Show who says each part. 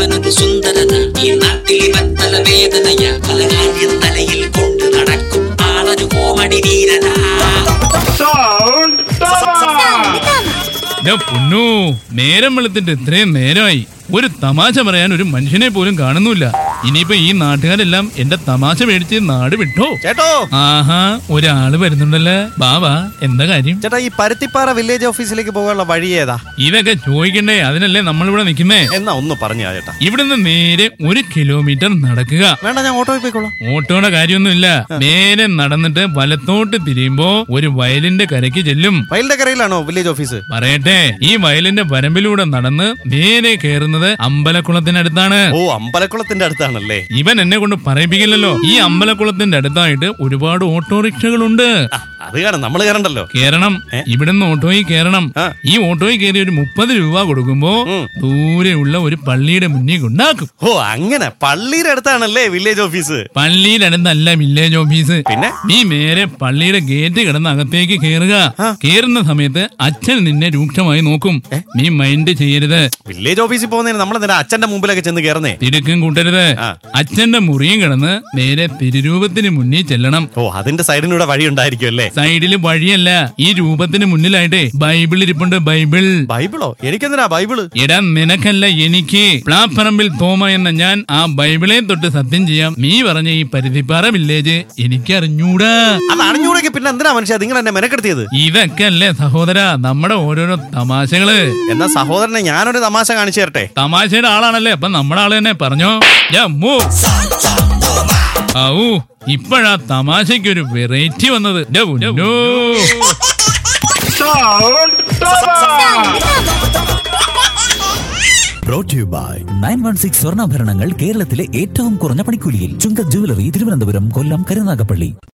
Speaker 1: ഇവനൊരു സുന്ദരന ഈ നാട്ടിൽ ഇവൻ തലവേദനയ പല കാര്യം തലയിൽ കൊണ്ട് നടക്കും ആളൊരു കോമഡി വീരനാ
Speaker 2: ദേ പൊന്നൂ നേരം വെളുത്തിട്ട് ഇത്രയും നേരമായി ഒരു തമാശ പറയാൻ ഒരു മനുഷ്യനെ പോലും കാണുന്നില്ല ഇനിയിപ്പോ ഈ നാട്ടുകാരെല്ലാം എന്റെ തമാശ മേടിച്ച് നാട് വിട്ടോ
Speaker 3: ചേട്ടോ
Speaker 2: ആഹാ ഒരാള് വരുന്നുണ്ടല്ലേ ബാബാ എന്താ കാര്യം
Speaker 3: ചേട്ടാ ഈ പരുത്തിപ്പാറ വില്ലേജ് ഓഫീസിലേക്ക് പോകാനുള്ള വഴി ഏതാ
Speaker 2: ഇതൊക്കെ ചോദിക്കണ്ടേ അതിനല്ലേ നമ്മളിവിടെ നിൽക്കുന്നേ
Speaker 3: എന്നാ ഒന്ന് പറഞ്ഞു ചേട്ടാ
Speaker 2: ഇവിടുന്ന് നേരെ ഒരു കിലോമീറ്റർ നടക്കുക
Speaker 3: വേണ്ട ഞാൻ ഓട്ടോയിൽ പോയിക്കോളാം
Speaker 2: ഓട്ടോയുടെ കാര്യമൊന്നുമില്ല നേരെ നടന്നിട്ട് വലത്തോട്ട് തിരിയുമ്പോ ഒരു വയലിന്റെ കരയ്ക്ക് ചെല്ലും
Speaker 3: വയലിന്റെ കരയിലാണോ വില്ലേജ് ഓഫീസ്
Speaker 2: പറയട്ടെ ഈ വയലിന്റെ വരമ്പിലൂടെ നടന്ന് നേരെ കയറുന്നത് അമ്പലക്കുളത്തിനടുത്താണ്
Speaker 3: ഓ അമ്പലക്കുളത്തിന്റെ അടുത്താണല്ലേ
Speaker 2: ഇവൻ എന്നെ കൊണ്ട് പറയിപ്പിക്കില്ലല്ലോ ഈ അമ്പലക്കുളത്തിന്റെ അടുത്തായിട്ട് ഒരുപാട് ഓട്ടോറിക്ഷകളുണ്ട്
Speaker 3: ആ, അത് കാരണം നമ്മൾ കയറണ്ടല്ലോ
Speaker 2: കേറണം ഇവിടുന്ന് ഓട്ടോയിൽ കേറണം
Speaker 3: ആ.
Speaker 2: ഈ ഓട്ടോയിൽ കയറി ഒരു മുപ്പത് രൂപ കൊടുക്കുമ്പോ
Speaker 3: ഉം.
Speaker 2: ദൂരെയുള്ള ഒരു പള്ളിയുടെ മുന്നിൽ കൊണ്ടാക്കും
Speaker 3: ഓ അങ്ങനെ പള്ളിയുടെ അടുത്താണല്ലേ വില്ലേജ് ഓഫീസ്
Speaker 2: പള്ളിയിലടുത്തല്ല വില്ലേജ് ഓഫീസ്
Speaker 3: പിന്നെ
Speaker 2: നീ നേരെ പള്ളിയുടെ ഗേറ്റ് കിടന്ന് അകത്തേക്ക് കേറുക കേറുന്ന സമയത്ത് അച്ഛൻ നിന്നെ രൂക്ഷമായി നോക്കും നീ മൈൻഡ് ചെയ്യരുത്
Speaker 3: വില്ലേജ് ഓഫീസിൽ പോകുന്നതിന് നമ്മൾ എന്തിനാ അച്ഛന്റെ മുമ്പിലൊക്കെ ചെന്ന് കയറുന്നേ
Speaker 2: തിടുക്കം കൂട്ടരുത്
Speaker 3: ആ.
Speaker 2: അച്ഛന്റെ മുറിയും കിടന്ന് നേരെ തിരുരൂപത്തിന് മുന്നിൽ ചെല്ലണം
Speaker 3: ഓ അതിന്റെ സൈഡിലൂടെ വഴി ഉണ്ടായിരിക്കും അല്ലേ
Speaker 2: സൈഡില് വഴിയല്ല ഈ രൂപത്തിന് മുന്നിലായിട്ട് ബൈബിൾ ഇരിപ്പുണ്ട് ബൈബിൾ
Speaker 3: ബൈബിളോ എനിക്കെന്തിനാ ബൈബിള്
Speaker 2: എടാ നിനക്കല്ല എനിക്ക് പ്ലാപ്പറമ്പിൽ തോമ എന്ന ഞാൻ ആ ബൈബിളെ തൊട്ട് സത്യം ചെയ്യാം നീ പറഞ്ഞ ഈ പരുത്തിപ്പാറ വില്ലേജ് എനിക്ക് അറിഞ്ഞൂടാ
Speaker 3: അത് അറിഞ്ഞൂടെങ്കിൽ പിന്നെ എന്തിനാ മനുഷ്യ നിങ്ങൾ എന്നെ മെനക്കെടുത്തിയത്
Speaker 2: ഇതൊക്കെ അല്ലേ സഹോദര നമ്മുടെ ഓരോരോ തമാശകള്
Speaker 3: എന്നാ സഹോദരനെ ഞാനൊരു തമാശ കാണിച്ചു തരട്ടെ
Speaker 2: തമാശയുടെ ആളാണല്ലേ അപ്പൊ നമ്മുടെ ആള് തന്നെ പറഞ്ഞോ ജമ്മു ഔ ഇപ്പോഴാ തമാശയ്ക്ക് ഒരു വെറൈറ്റി വന്നത് ഡോ, ഡോ.
Speaker 4: Brought you by nine one six സ്വർണ്ണാഭരണങ്ങൾ കേരളത്തിലെ ഏറ്റവും കുറഞ്ഞ പണിക്കൂലിയിൽ ചുങ്ക ജുവലറി തിരുവനന്തപുരം കൊല്ലം കരുനാഗപ്പള്ളി